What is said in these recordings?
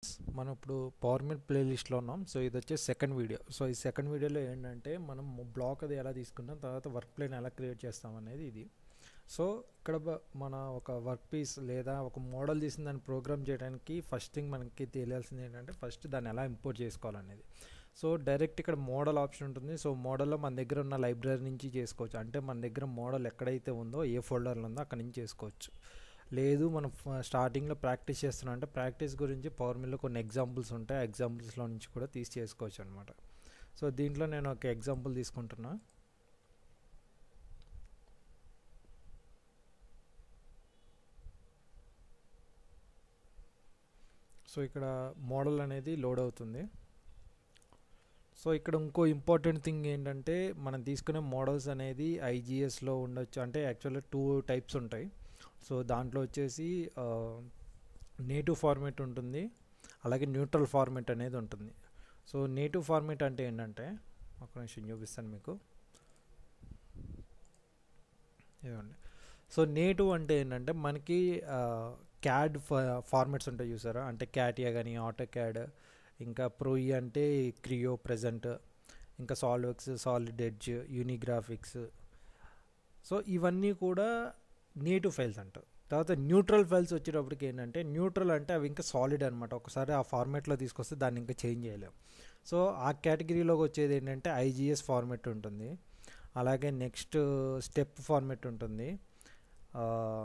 మనం ఇప్పుడు power mill ప్లేలిస్ట్లో ఉన్నాం సో ఇది వచ్చేసి సెకండ్ వీడియో సో ఈ సెకండ్ వీడియోలో ఏంటంటే మనం బ్లాక్ అది ఎలా తీసుకుంటాం తర్వాత వర్క్ ప్లేన్ ఎలా క్రియేట్ చేస్తాం అనేది ఇది సో ఇక్కడ బ- మన ఒక వర్క్ పీస్ లేదా ఒక మోడల్ తీసిన దాన్ని ప్రోగ్రామ్ చేయడానికి ఫస్ట్ థింగ్ మనకి తెలియాల్సింది ఏంటంటే ఫస్ట్ దాన్ని ఎలా ఇంపోర్ట్ చేసుకోవాలనేది సో డైరెక్ట్ ఇక్కడ మోడల్ ఆప్షన్ ఉంటుంది సో మోడల్లో మన దగ్గర ఉన్న లైబ్రరీ నుంచి చేసుకోవచ్చు అంటే మన దగ్గర మోడల్ ఎక్కడైతే ఉందో ఏ ఫోల్డర్లో ఉందో అక్కడ నుంచి చేసుకోవచ్చు లేదు మనం ఫ- స్టార్టింగ్లో ప్రాక్టీస్ చేస్తున్నాం అంటే ప్రాక్టీస్ గురించి పవర్ మిల్లో కొన్ని ఎగ్జాంపుల్స్ ఉంటాయి ఆ ఎగ్జాంపుల్స్లో నుంచి కూడా తీసి చేసుకోవచ్చు అనమాట సో దీంట్లో నేను ఒక ఎగ్జాంపుల్ తీసుకుంటున్నా సో ఇక్కడ మోడల్ అనేది లోడ్ అవుతుంది సో ఇక్కడ ఇంకో ఇంపార్టెంట్ థింగ్ ఏంటంటే మనం తీసుకునే మోడల్స్ అనేది ఐజీఎస్లో ఉండొచ్చు అంటే యాక్చువల్గా టూ టైప్స్ ఉంటాయి సో దాంట్లో వచ్చేసి నేటివ్ ఫార్మేట్ ఉంటుంది అలాగే న్యూట్రల్ ఫార్మేట్ అనేది ఉంటుంది సో నేటివ్ ఫార్మేట్ అంటే ఏంటంటే ఒక నిమిషం చూపిస్తాను మీకు ఇవ్వండి సో నేటివ్ అంటే ఏంటంటే మనకి క్యాడ్ ఫార్మాట్స్ ఉంటాయి చూసారా అంటే క్యాటియా కానీ ఆటో క్యాడ్ ఇంకా ప్రోయి అంటే క్రియో ప్రజెంట్ ఇంకా సాల్వెక్స్ సాలిడ్ ఎడ్జ్ యూనిగ్రాఫిక్స్ సో ఇవన్నీ కూడా నేటివ్ ఫైల్స్ అంటారు తర్వాత న్యూట్రల్ ఫైల్స్ వచ్చేటప్పటికి ఏంటంటే న్యూట్రల్ అంటే అవి ఇంకా సాలిడ్ అనమాట ఒకసారి ఆ ఫార్మేట్లో తీసుకొస్తే దాన్ని ఇంకా చేంజ్ చేయలేం సో ఆ కేటగిరీలోకి వచ్చేది ఏంటంటే ఐజీఎస్ ఫార్మేట్ ఉంటుంది అలాగే నెక్స్ట్ స్టెప్ ఫార్మేట్ ఉంటుంది ఆ,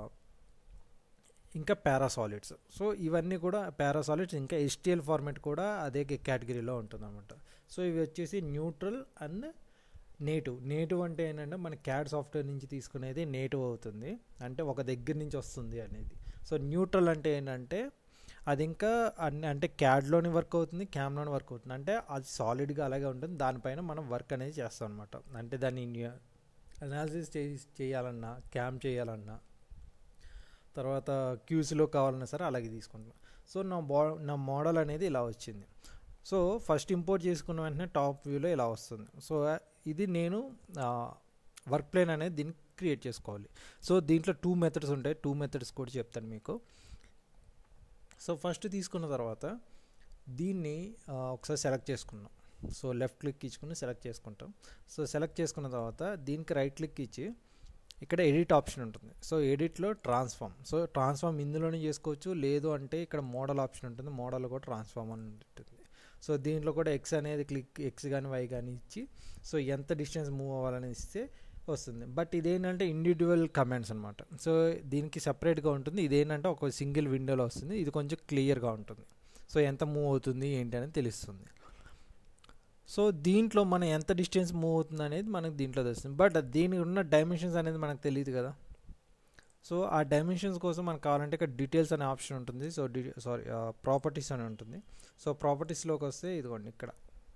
ఇంకా పారాసాలిడ్స్ సో ఇవన్నీ కూడా పారాసాలిడ్స్ ఇంకా ఎస్టిఎల్ ఫార్మేట్ కూడా అదే కేటగిరీలో ఉంటుంది అనమాట సో ఇవి వచ్చేసి న్యూట్రల్ అండ్ నేటివ్ నేటివ్ అంటే ఏంటంటే మన క్యాడ్ సాఫ్ట్వేర్ నుంచి తీసుకునేది నేటివ్ అవుతుంది అంటే ఒక దగ్గర నుంచి వస్తుంది అనేది సో న్యూట్రల్ అంటే ఏంటంటే అది ఇంకా అన్ని అంటే క్యాడ్లోని వర్క్ అవుతుంది క్యామ్లోని వర్క్ అవుతుంది అంటే అది సాలిడ్గా అలాగే ఉంటుంది దానిపైన మనం వర్క్ అనేది చేస్తాం అనమాట అంటే దాన్ని అనాలిసిస్ చేయాలన్నా క్యామ్ చేయాలన్నా తర్వాత క్యూస్లో కావాలన్నా సరే అలాగే తీసుకుంటున్నాం సో నా బా నా మోడల్ అనేది ఇలా వచ్చింది సో ఫస్ట్ ఇంపోర్ట్ చేసుకున్న వెంటనే టాప్ వ్యూలో ఇలా వస్తుంది సో ఇది నేను వర్క్ ప్లేన్ అనేది దీన్ని క్రియేట్ చేసుకోవాలి సో దీంట్లో టూ మెథడ్స్ ఉంటాయి టూ మెథడ్స్ కూడా చెప్తాను మీకు సో ఫస్ట్ తీసుకున్న తర్వాత దీన్ని ఆ, ఒకసారి సెలెక్ట్ చేసుకున్నాం సో లెఫ్ట్ క్లిక్ ఇచ్చుకుని సెలెక్ట్ చేసుకుంటాం సో సెలెక్ట్ చేసుకున్న తర్వాత దీనికి రైట్ క్లిక్ ఇచ్చి ఇక్కడ ఎడిట్ ఆప్షన్ ఉంటుంది సో ఎడిట్లో ట్రాన్స్ఫార్మ్ సో ట్రాన్స్ఫార్మ్ ఇందులోనే చేసుకోవచ్చు లేదు అంటే ఇక్కడ మోడల్ ఆప్షన్ ఉంటుంది మోడల్ కూడా ట్రాన్స్ఫార్మ్ అని ఉంటుంది సో దీంట్లో కూడా ఎక్స్ అనేది క్లిక్ ఎక్స్ కానీ వై కానీ ఇచ్చి సో ఎంత డిస్టెన్స్ మూవ్ అవ్వాలని ఇస్తే వస్తుంది బట్ ఇదేంటంటే ఇండివిజువల్ కమెంట్స్ అనమాట సో దీనికి సపరేట్గా ఉంటుంది ఇదేంటంటే ఒక సింగిల్ విండోలో వస్తుంది ఇది కొంచెం క్లియర్గా ఉంటుంది సో ఎంత మూవ్ అవుతుంది ఏంటి అనేది తెలుస్తుంది సో దీంట్లో మనం ఎంత డిస్టెన్స్ మూవ్ అవుతుంది అనేది మనకు దీంట్లో తెలుస్తుంది బట్ దీనికి ఉన్న డైమెన్షన్స్ అనేది మనకు తెలియదు కదా సో ఆ డైమెన్షన్స్ కోసం మనకు కావాలంటే ఇక్కడ డీటెయిల్స్ అనే ఆప్షన్ ఉంటుంది సో డి సారీ ప్రాపర్టీస్ అని ఉంటుంది సో ప్రాపర్టీస్లోకి వస్తే ఇదిగోండి ఇక్కడ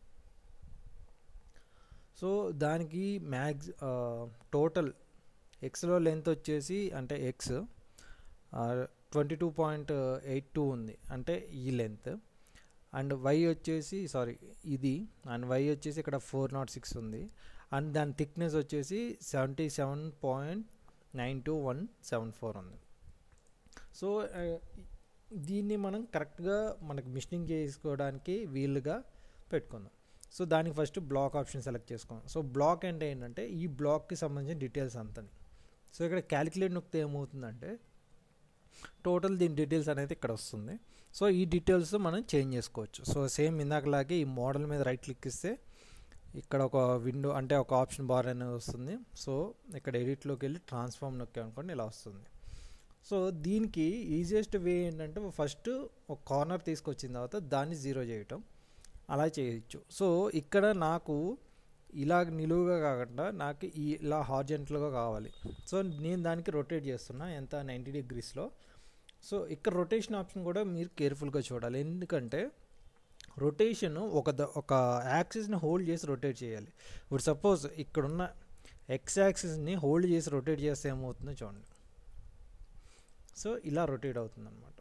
సో దానికి మ్యాక్స్ టోటల్ ఎక్స్లో లెంత్ వచ్చేసి అంటే X twenty two point eight two ఉంది అంటే ఈ లెంత్ అండ్ వై వచ్చేసి సారీ ఇది అండ్ వై వచ్చేసి ఇక్కడ ఫోర్ నాట్ సిక్స్ ఉంది అండ్ దాని థిక్నెస్ వచ్చేసి seventy seven point nine two one seven four ఉంది సో ఆ, దీన్ని మనం కరెక్ట్గా మనకు మిషనింగ్ చేసుకోవడానికి వీలుగా పెట్టుకుందాం సో దానికి ఫస్ట్ బ్లాక్ ఆప్షన్ సెలెక్ట్ చేసుకుందాం సో బ్లాక్ అంటే ఏంటంటే ఈ బ్లాక్కి సంబంధించిన డీటెయిల్స్ అంతని సో ఇక్కడ క్యాలిక్యులేట్ నొక్కితే ఏమవుతుందంటే టోటల్ దీని డీటెయిల్స్ అనేది ఇక్కడ వస్తుంది సో ఈ డీటెయిల్స్ మనం చేంజ్ చేసుకోవచ్చు సో సేమ్ ఇందాకలాగే ఈ మోడల్ మీద రైట్ క్లిక్ ఇస్తే ఇక్కడ ఒక విండో అంటే ఒక ఆప్షన్ బార్ అనేది వస్తుంది సో ఇక్కడ ఎడిట్లోకి వెళ్ళి ట్రాన్స్ఫార్మ్ నొక్కాం అనుకోండి ఇలా వస్తుంది సో దీనికి ఈజియెస్ట్ వే ఏంటంటే ఫస్ట్ ఒక కార్నర్ తీసుకొచ్చిన తర్వాత దాన్ని జీరో చేయటం అలా చేయొచ్చు సో ఇక్కడ నాకు ఇలా నిలువుగా కాకుండా నాకు ఈ ఇలా హార్జెంటల్గా కావాలి సో నేను దానికి రొటేట్ చేస్తున్నా ఎంత నైంటీ డిగ్రీస్లో సో ఇక్కడ రొటేషన్ ఆప్షన్ కూడా మీరు కేర్ఫుల్గా చూడాలి ఎందుకంటే రొటేషన్ ఒక ద ఒక యాక్సిస్ని హోల్డ్ చేసి రొటేట్ చేయాలి ఇప్పుడు సపోజ్ ఇక్కడున్న ఎక్స్ యాక్సిస్ని హోల్డ్ చేసి రొటేట్ చేస్తే ఏమవుతుందో చూడండి సో ఇలా రొటేట్ అవుతుంది అనమాట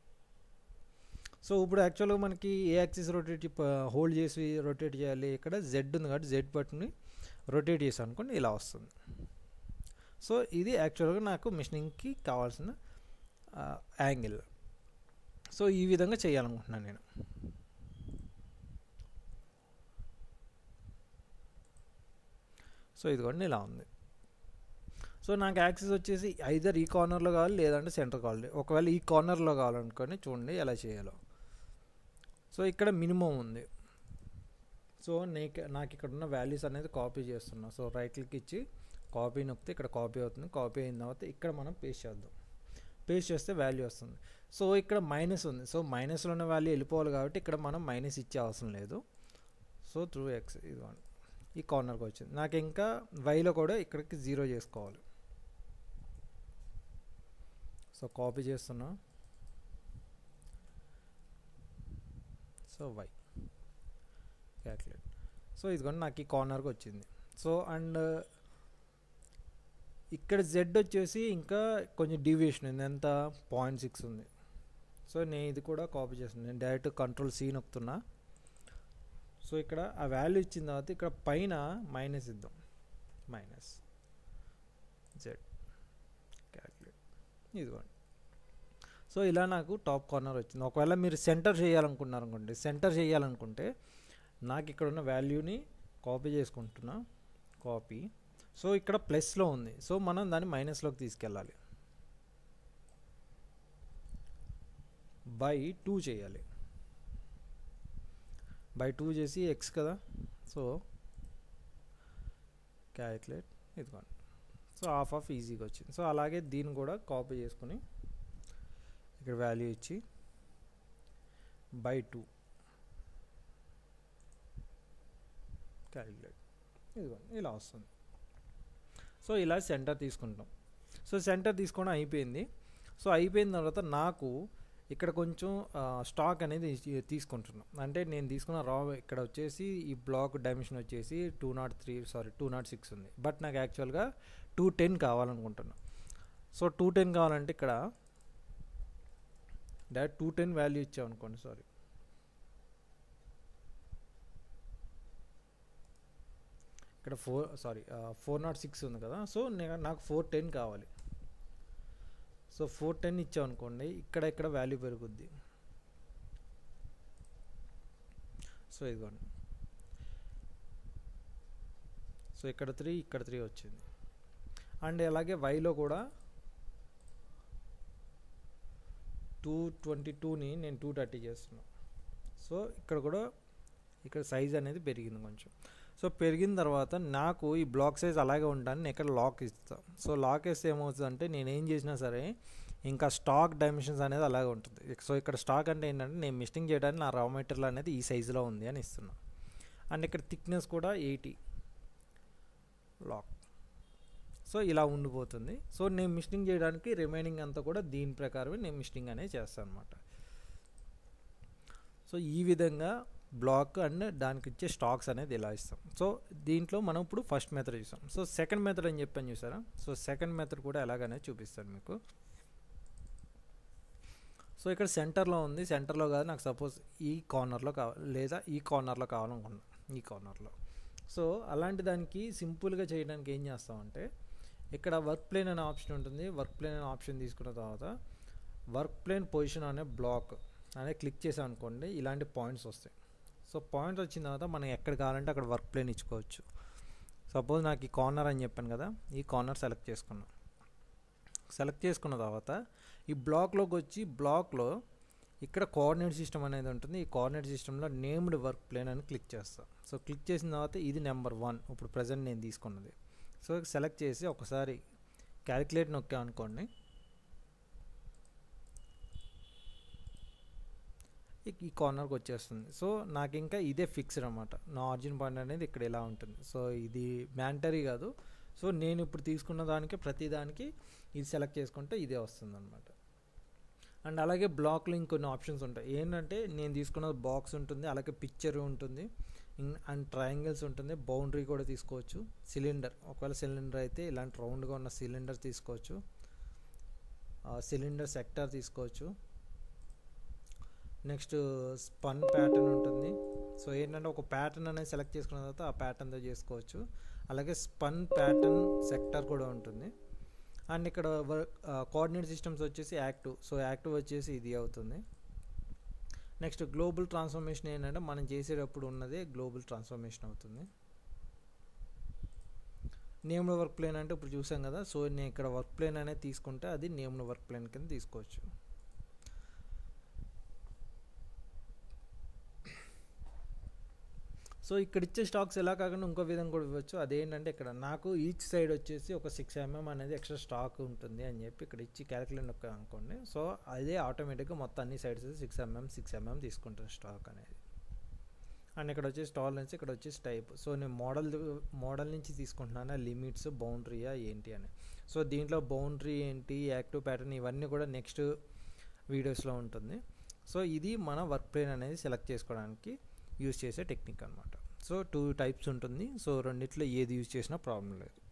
సో ఇప్పుడు యాక్చువల్గా మనకి ఏ యాక్సిస్ రొటేట్ హోల్డ్ చేసి రొటేట్ చేయాలి ఇక్కడ జెడ్ ఉంది కాబట్టి జెడ్ బటన్ని రొటేట్ చేసాం అనుకోండి ఇలా వస్తుంది సో ఇది యాక్చువల్గా నాకు మిషనింగ్కి కావాల్సిన యాంగిల్ సో ఈ విధంగా చేయాలనుకుంటున్నాను నేను సో ఇదిగోండి ఇలా ఉంది సో నాకు యాక్సెస్ వచ్చేసి ఐదర్ ఈ కార్నర్లో కావాలి లేదంటే సెంటర్ కావాలి ఒకవేళ ఈ కార్నర్లో కావాలనుకొని చూడండి ఎలా చేయాలో సో ఇక్కడ మినిమం ఉంది సో నీకు నాకు ఇక్కడ ఉన్న వాల్యూస్ అనేది కాపీ చేస్తున్నా సో రైట్ క్లిక్ ఇచ్చి కాపీ నొక్కితే ఇక్కడ కాపీ అవుతుంది కాపీ అయిన తర్వాత ఇక్కడ మనం పేస్ట్ చేద్దాం పేస్ట్ చేస్తే వాల్యూ వస్తుంది సో ఇక్కడ మైనస్ ఉంది సో మైనస్లో ఉన్న వాల్యూ వెళ్ళిపోవాలి కాబట్టి ఇక్కడ మనం మైనస్ ఇచ్చే అవసరం లేదు సో త్రూ ఎక్స్ ఇదిగోండి ఈ కార్నర్కి వచ్చింది నాకు ఇంకా వైలో కూడా ఇక్కడికి జీరో చేసుకోవాలి సో కాపీ చేస్తున్నా సో వై క్యాల్కులేట్ సో ఇదిగోండి నాకు ఈ కార్నర్కి వచ్చింది సో అండ్ ఇక్కడ జెడ్ వచ్చేసి ఇంకా కొంచెం డీవియేషన్ ఉంది ఎంత పాయింట్ సిక్స్ ఉంది సో నేను ఇది కూడా కాపీ చేస్తున్నాను నేను డైరెక్ట్ కంట్రోల్ సి నొక్కుతున్నా సో ఇక్కడ ఆ వాల్యూ ఇచ్చిన తర్వాత ఇక్కడ పైన మైనస్ ఇద్దాం మైనస్ జెడ్ క్యాల్కులేట్ ఇదిగోండి సో ఇలా నాకు టాప్ కార్నర్ వచ్చింది ఒకవేళ మీరు సెంటర్ చేయాలనుకున్నారు అనుకోండి సెంటర్ చేయాలనుకుంటే నాకు ఇక్కడ ఉన్న వాల్యూని కాపీ చేసుకుంటున్నా కాపీ సో ఇక్కడ ప్లస్లో ఉంది సో మనం దాన్ని మైనస్లోకి తీసుకెళ్ళాలి బై టూ చేయాలి బై టూ చేసి ఎక్స్ కదా సో క్యాల్కులేట్ ఇదిగోండి సో హాఫ్ ఆఫ్ ఈజీగా వచ్చింది సో అలాగే దీన్ని కూడా కాపీ చేసుకుని ఇక్కడ వాల్యూ ఇచ్చి బై టూ క్యాలిక్యులేట్ ఇదిగోండి ఇలా వస్తుంది సో ఇలా సెంటర్ తీసుకుంటాం సో సెంటర్ తీసుకోవడం అయిపోయింది సో అయిపోయిన తర్వాత నాకు ఇక్కడ కొంచెం స్టాక్ అనేది తీసుకుంటున్నాం అంటే నేను తీసుకున్న రా ఇక్కడ వచ్చేసి ఈ బ్లాక్ డైమెన్షన్ వచ్చేసి two nought three sorry two nought six ఉంది బట్ నాకు యాక్చువల్గా టూ టెన్ కావాలనుకుంటున్నా సో టూ టెన్ కావాలంటే ఇక్కడ డైరెక్ట్ టూ టెన్ వాల్యూ ఇచ్చామనుకోండి సారీ ఇక్కడ four sorry four nought six ఉంది కదా సో నాకు ఫోర్ టెన్ కావాలి సో ఫోర్ టెన్ ఇచ్చామనుకోండి ఇక్కడ ఇక్కడ వాల్యూ పెరుగుద్ది సో ఇదిగోండి సో ఇక్కడ త్రీ ఇక్కడ త్రీ వచ్చింది అండ్ అలాగే వైలో కూడా టూ ట్వంటీ టూని నేను టూ థర్టీ చేస్తున్నాను సో ఇక్కడ కూడా ఇక్కడ సైజ్ అనేది పెరిగింది కొంచెం సో పెరిగిన తర్వాత నాకు ఈ బ్లాక్ సైజ్ అలాగే ఉంటాను నేను ఇక్కడ లాక్ ఇస్తాను సో లాక్ వేస్తే ఏమవుతుందంటే నేను ఏం చేసినా సరే ఇంకా స్టాక్ డైమెన్షన్స్ అనేది అలాగే ఉంటుంది సో ఇక్కడ స్టాక్ అంటే ఏంటంటే నేను మిస్టింగ్ చేయడానికి నా రా మెటీరియల్ అనేది ఈ సైజులో ఉంది అని ఇస్తున్నా అండ్ ఇక్కడ థిక్నెస్ కూడా ఎయిటీ లాక్ సో ఇలా ఉండిపోతుంది సో నేను మిస్టింగ్ చేయడానికి రిమైనింగ్ అంతా కూడా దీని ప్రకారమే నేను మిస్టింగ్ అనేది చేస్తాను అనమాట సో ఈ విధంగా బ్లాక్ అండ్ దానికి ఇచ్చే స్టాక్స్ అనేది ఇలా ఇస్తాం సో దీంట్లో మనం ఇప్పుడు ఫస్ట్ మెథడ్ చూసాం సో సెకండ్ మెథడ్ అని చెప్పని చూసారా సో సెకండ్ మెథడ్ కూడా ఎలాగనేది చూపిస్తాను మీకు సో ఇక్కడ సెంటర్లో ఉంది సెంటర్లో కాదు నాకు సపోజ్ ఈ కార్నర్లో కావాలి లేదా ఈ కార్నర్లో కావాలనుకున్నా ఈ కార్నర్లో సో అలాంటి దానికి సింపుల్గా చేయడానికి ఏం చేస్తామంటే ఇక్కడ వర్క్ ప్లేన్ అనే ఆప్షన్ ఉంటుంది వర్క్ ప్లేన్ అనే ఆప్షన్ తీసుకున్న తర్వాత వర్క్ ప్లేన్ పొజిషన్ అనే బ్లాక్ అనేది క్లిక్ చేసాం అనుకోండి ఇలాంటి పాయింట్స్ వస్తాయి సో పాయింట్స్ వచ్చిన తర్వాత మనం ఎక్కడ కావాలంటే అక్కడ వర్క్ ప్లేన్ ఇచ్చుకోవచ్చు సపోజ్ నాకు ఈ కార్నర్ అని చెప్పాను కదా ఈ కార్నర్ సెలెక్ట్ చేసుకున్నాను సెలెక్ట్ చేసుకున్న తర్వాత ఈ బ్లాక్లోకి వచ్చి బ్లాక్లో ఇక్కడ కోఆర్డినేట్ సిస్టమ్ అనేది ఉంటుంది ఈ కోఆర్డినేట్ సిస్టంలో నేమ్డ్ వర్క్ ప్లేన్ అని క్లిక్ చేస్తాను సో క్లిక్ చేసిన తర్వాత ఇది నెంబర్ వన్ ఇప్పుడు ప్రజెంట్ నేను తీసుకున్నది సో సెలెక్ట్ చేసి ఒకసారి క్యాలిక్యులేట్ నొక్కా అనుకోండి ఈ కార్నర్కి వచ్చేస్తుంది సో నాకు ఇంకా ఇదే ఫిక్స్డ్ అనమాట నా ఆరిజిన్ పాయింట్ అనేది ఇక్కడ ఇలా ఉంటుంది సో ఇది మ్యాంటరీ కాదు సో నేను ఇప్పుడు తీసుకున్న దానికి ప్రతి దానికి ఇది సెలెక్ట్ చేసుకుంటే ఇదే వస్తుంది అనమాట అండ్ అలాగే బ్లాక్లో ఇంకొన్ని ఆప్షన్స్ ఉంటాయి ఏంటంటే నేను తీసుకున్న బాక్స్ ఉంటుంది అలాగే పిక్చర్ ఉంటుంది అండ్ ట్రయాంగిల్స్ ఉంటుంది బౌండరీ కూడా తీసుకోవచ్చు సిలిండర్ ఒకవేళ సిలిండర్ అయితే ఇలాంటి రౌండ్గా ఉన్న సిలిండర్ తీసుకోవచ్చు సిలిండర్ సెక్టర్ తీసుకోవచ్చు నెక్స్ట్ స్పన్ ప్యాటర్న్ ఉంటుంది సో ఏంటంటే ఒక ప్యాటర్న్ అనేది సెలెక్ట్ చేసుకున్న తర్వాత ఆ ప్యాటర్న్తో చేసుకోవచ్చు అలాగే స్పన్ ప్యాటర్న్ సెక్టర్ కూడా ఉంటుంది అండ్ ఇక్కడ వర్క్ కోఆర్డినేట్ సిస్టమ్స్ వచ్చేసి యాక్టివ్ సో యాక్టివ్ వచ్చేసి ఇది అవుతుంది నెక్స్ట్ గ్లోబల్ ట్రాన్స్ఫర్మేషన్ ఏంటంటే మనం చేసేటప్పుడు ఉన్నదే గ్లోబల్ ట్రాన్స్ఫర్మేషన్ అవుతుంది నేమ్డ్ వర్క్ ప్లేన్ అంటే ఇప్పుడు చూసాం కదా సో నేను ఇక్కడ వర్క్ ప్లేన్ అనేది తీసుకుంటే అది నేమ్డ్ వర్క్ ప్లేన్ కింద తీసుకోవచ్చు సో ఇక్కడ ఇచ్చే స్టాక్స్ ఎలా కాకుండా ఇంకో విధంగా కూడా ఇవ్వచ్చు అదేంటంటే ఇక్కడ నాకు ఈచ్ సైడ్ వచ్చేసి ఒక సిక్స్ ఎంఎం అనేది ఎక్స్ట్రా స్టాక్ ఉంటుంది అని చెప్పి ఇక్కడ ఇచ్చి క్యాలిక్యులేట్ అనుకోండి సో అదే ఆటోమేటిక్గా మొత్తం అన్ని sides six mm six mm తీసుకుంటుంది స్టాక్ అనేది అండ్ ఇక్కడ వచ్చేసి టాలరెన్స్ ఇక్కడ వచ్చేసి టైప్ సో నేను మోడల్ మోడల్ నుంచి తీసుకుంటున్నాను లిమిట్స్ బౌండరీయా ఏంటి అని సో దీంట్లో బౌండరీ ఏంటి యాక్టివ్ ప్యాటర్న్ ఇవన్నీ కూడా నెక్స్ట్ వీడియోస్లో ఉంటుంది సో ఇది మన వర్క్ ప్లేన్ అనేది సెలెక్ట్ చేసుకోవడానికి యూజ్ చేసే టెక్నిక్ అనమాట సో టూ టైప్స్ ఉంటుంది సో రెండిట్లో ఏది యూజ్ చేసినా ప్రాబ్లం లేదు